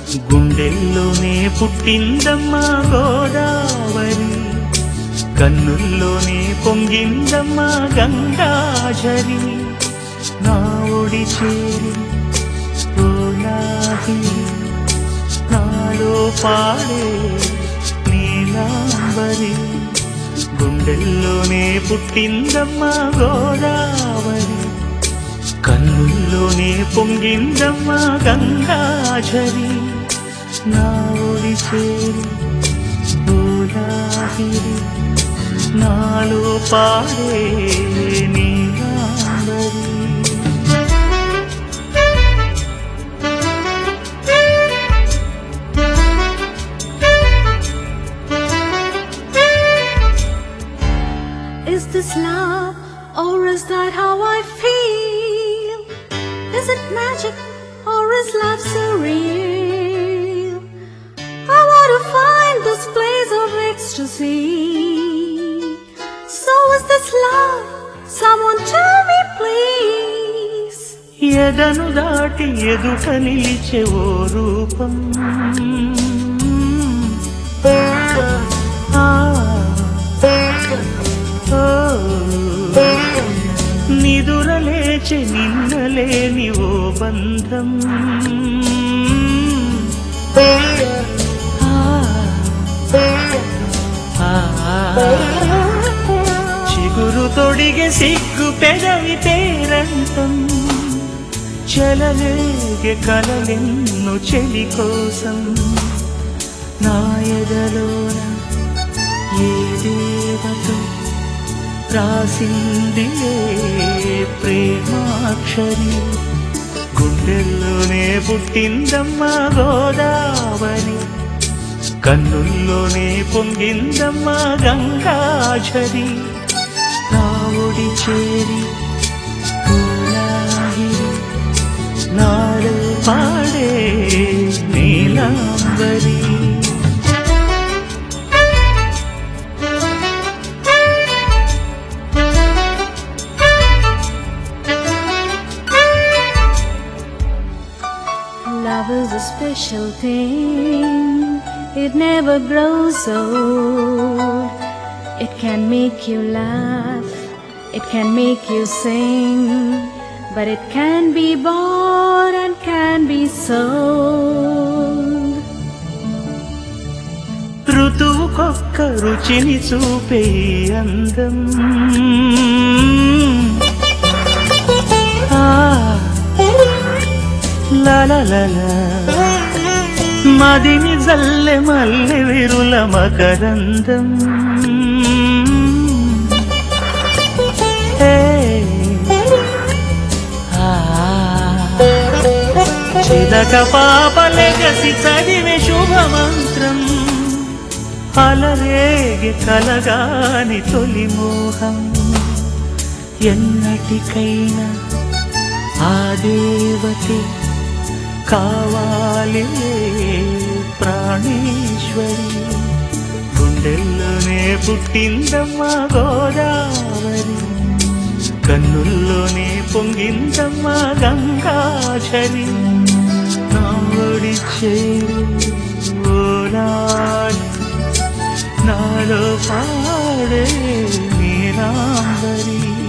గుండెల్లోనే పుట్టిందమ్మా గోదావరి కన్నుల్లోనే పొంగిందమ్మా గంగాజరి నా ఒడి చేరి ఓలాహిరి నాలో పాడే నీలాంబరి గుండెల్లోనే పుట్టిందమ్మా గోదావరి కన్నుల్లోనే పొంగిందమ్మా గంగాజరి నా ఒడి చేరి ఓలాహిరి నాలో పాడే Neelambari Is this love or is that how I feel? Is it magic or is love so real? I want to find this place of ecstasy. So is this love? Someone tell me please. ఎదను దాటి ఎదుట నిలిచే ఓ రూపం ఆ, ఓ, నిదుర లేచే నిన్నలేని ఓ బంధం ఆ, ఆ, చిగురు తొడిగే సిగ్గు పెదవి పేరంతం చెలలేగే కలలెన్ను చెలి కోసం నా ఎదలోన ఏ దేవత రాసింది ఏ ప్రేమాక్షరి గుండెల్లోనే పుట్టిందమ్మా గోదావరి కన్నుల్లోనే పొంగిందమ్మా గంగాజరి నా ఒడి చేరి పూలాగిరి నాడు పాడే Neelambari Love is a special thing. It never grows old. It can make you laugh. It can make you sing. But it can be bought and can be sold. ఋతువుకొక్క రుచిని చూపే ఈ అందం ఆ, లలలల. మదిని జల్లె మల్లె విరుల మకరందం ఏ, ఆ, చిలక పాపలెగసి చదివే శుభమంత్రం అలరేగి కలగాని తొలి మోహం ఎన్నటికైనా ఆ దేవతే కావాలి ప్రాణేశ్వరి గుండెల్లోనే పుట్టిందమ్మా గోదావరి కన్నుల్లోనే పొంగిందమ్మా గంగాచరి నాడి చేరు ఓలాడి నాలో పాడే నీలాంబరి